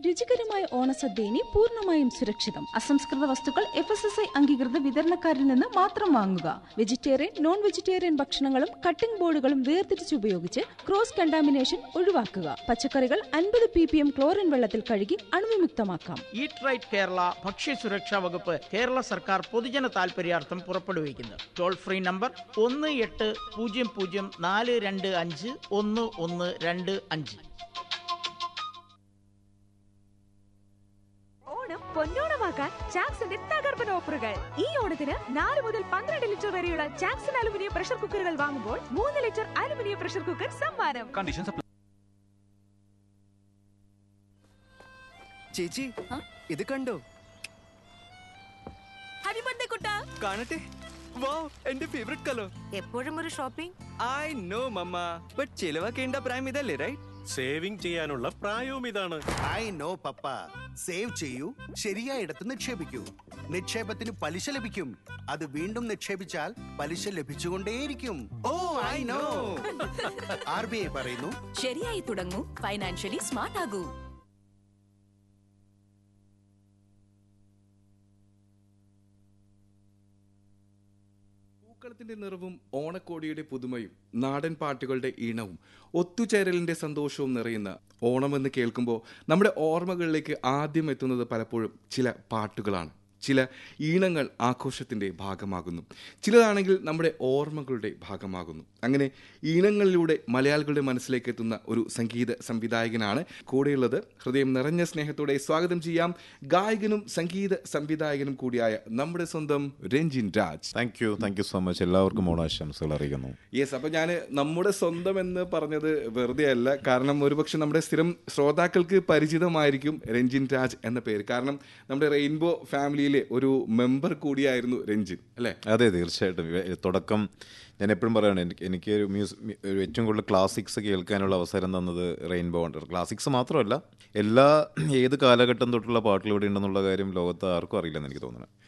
രുചികരമായ ഓണസദ്യ ഇനി പൂർണ്ണമായും സുരക്ഷിതം അസംസ്കൃത വസ്തുക്കൾ എഫ് എസ് എസ് ഐ അംഗീകൃത വിതരണക്കാരിൽ നിന്ന് മാത്രം വാങ്ങുക വെജിറ്റേറിയൻ നോൺ വെജിറ്റേറിയൻ ഭക്ഷണങ്ങളും കട്ടിംഗ് ബോർഡുകളും വേർതിരിച്ച് ഉപയോഗിച്ച് ക്രോസ് കണ്ടാമിനേഷൻ ഒഴിവാക്കുക പച്ചക്കറികൾ അൻപത് പി പി എം ക്ലോറിൻ വെള്ളത്തിൽ കഴുകി അണുവിമുക്തമാക്കാം ഈറ്റ് റൈറ്റ് കേരള ഭക്ഷ്യസുരക്ഷാ വകുപ്പ് കേരള സർക്കാർ പൊതുജന താൽപര്യാർത്ഥം പുറപ്പെടുവിക്കുന്നു ടോൾ ഫ്രീ നമ്പർ ഒന്ന് എട്ട് പൂജ്യം പൂജ്യം നാല് രണ്ട് അഞ്ച് ഒന്ന് ഒന്ന് രണ്ട് അഞ്ച് ഓണം പൊന്നോണമാക്കാൻ ചാക്സിന്റെ തകർപ്പൻ ഓഫറുകൾ ഈ ഓണത്തിന് നാല് മുതൽ പന്ത്രണ്ട് ലിറ്റർ വരെയുള്ള ചാക്സൺ അലുമിനിയം പ്രഷർ കുക്കറുകൾ വാങ്ങുമ്പോൾ മൂന്ന് ലിറ്റർ അലുമിനിയം പ്രഷർ കുക്കർ സമ്മാനം കണ്ടീഷൻസ് ചേച്ചി ഇത് കണ്ടോ ഹാപ്പി ബർത്ത്ഡേ കുട്ടാ കാണട്ടെ വാവ് എന്റെ ഫേവറേറ്റ് കളർ എപ്പോഴും ഒരു shopping I know mamma but ചിലവാക്കേണ്ട പ്രായം ഇതല്ലേ റൈറ്റ് സേവിംഗ് ചെയ്യാനുള്ള പ്രായവും ഇതാണ് ഐ നോ പപ്പ സേവ് ചെയ്യൂ ശരിയായിടത്ത് നിക്ഷേപിക്കൂ നിക്ഷേപത്തിന് പലിശ ലഭിക്കും അത് വീണ്ടും നിക്ഷേപിച്ചാൽ പലിശ ലഭിച്ചുകൊണ്ടേയിരിക്കും oh I know R B I പറയുന്നു ശരിയായി തുടങ്ങൂ ഫൈനാൻഷ്യലി സ്മാർട്ട് ആകൂ പൂക്കളത്തിന്റെ നിറവും ഓണക്കോടിയുടെ പുതുമയും നാടൻ പാട്ടുകളുടെ ഈണവും ഒത്തുചേരലിന്റെ സന്തോഷവും നിറയുന്ന ഓണമെന്ന് കേൾക്കുമ്പോൾ നമ്മുടെ ഓർമ്മകളിലേക്ക് ആദ്യം എത്തുന്നത് പലപ്പോഴും ചില പാട്ടുകളാണ് ചില ഈണങ്ങൾ ആഘോഷത്തിൻ്റെ ഭാഗമാകുന്നു ചിലതാണെങ്കിൽ നമ്മുടെ ഓർമ്മകളുടെ ഭാഗമാകുന്നു അങ്ങനെ ഈണങ്ങളിലൂടെ മലയാളികളുടെ മനസ്സിലേക്ക് എത്തുന്ന ഒരു സംഗീത സംവിധായകനാണ് കൂടെയുള്ളത് ഹൃദയം നിറഞ്ഞ സ്നേഹത്തോടെ സ്വാഗതം ചെയ്യാം ഗായകനും സംഗീത സംവിധായകനും കൂടിയായ നമ്മുടെ സ്വന്തം Ranjin Raj thank you thank you so much എല്ലാവർക്കും ഓണാശംസകൾ അറിയിക്കുന്നു യെസ് അപ്പോൾ ഞാൻ നമ്മുടെ സ്വന്തം എന്ന് പറഞ്ഞത് വെറുതെ അല്ല കാരണം ഒരുപക്ഷെ നമ്മുടെ സ്ഥിരം ശ്രോതാക്കൾക്ക് പരിചിതമായിരിക്കും രഞ്ജിൻ രാജ് എന്ന പേര് കാരണം നമ്മുടെ റെയിൻബോ ഫാമിലിയിലെ ഒരു മെമ്പർ കൂടിയായിരുന്നു രഞ്ജിൻ അല്ലേ അതെ തീർച്ചയായിട്ടും ഇവ- തുടക്കം ഞാൻ എപ്പോഴും പറയുകയാണ് എനിക്ക് എനിക്ക് ഒരു മ്യൂസിക് ഒരു ഏറ്റവും കൂടുതൽ ക്ലാസിക്സ് കേൾക്കാനുള്ള അവസരം തന്നത് റെയിൻബോ വണ്ടർ ക്ലാസിക്സ് മാത്രമല്ല എല്ലാ ഏത് കാലഘട്ടം തൊട്ടുള്ള പാട്ടുകൾ ഇവിടെ ഉണ്ടെന്നുള്ള കാര്യം ലോകത്ത് ആർക്കും അറിയില്ലെന്ന് എനിക്ക് തോന്നുന്നത്